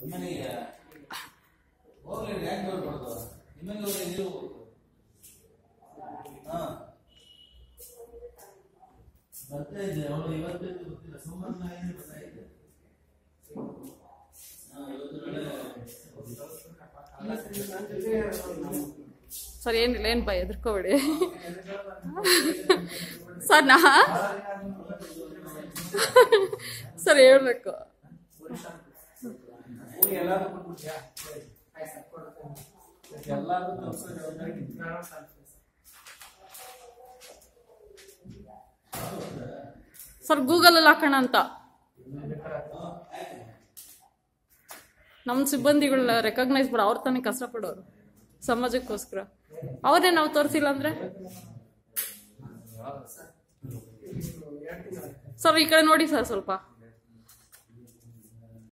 ನಿಮ್ಮನೆಗೆ ಹೋಗ್ಲಿ ಯಾಕೆ ಬರ್ಬಾರ್ದು ನಿಮ್ಮನೆ ಹೋಗಿ ನೀವು ಹಾ ಬರ್ತಾ ಇದ್ದೆ ಅವಳು ಇವತ್ತು ಗೊತ್ತಿಲ್ಲ ಸೋಮವಾರ ನಾಳೆ ಬರ್ತಾ ಇದ್ದೆ ಹಾ, ಇವತ್ತು ನಾಳೆ ಸರ್ ಏನಿಲ್ಲ ಏನು ಭಯ ಎದ್ರಕೋಬೇಡಿ ಸರ್ ನಾ ಸರ್ ಹೇಳ್ಬೇಕು ಸರ್ ಗೂಗಲಲ್ಲಿ ಹಾಕೋಣ ಅಂತ ನಮ್ಮ ಸಿಬ್ಬಂದಿಗಳನ್ನ ರೆಕಗ್ನೈಸ್ ಮಾಡ ಅವ್ರ ತಾನೇ ಕಷ್ಟಪಡೋರು ಸಮಾಜಕ್ಕೋಸ್ಕರ ಅವರೇ ನಾವು ತೋರಿಸಿಲ್ಲ ಅಂದ್ರೆ ಸರ್ ಈ ಕಡೆ ನೋಡಿ ಸರ್ ಸ್ವಲ್ಪ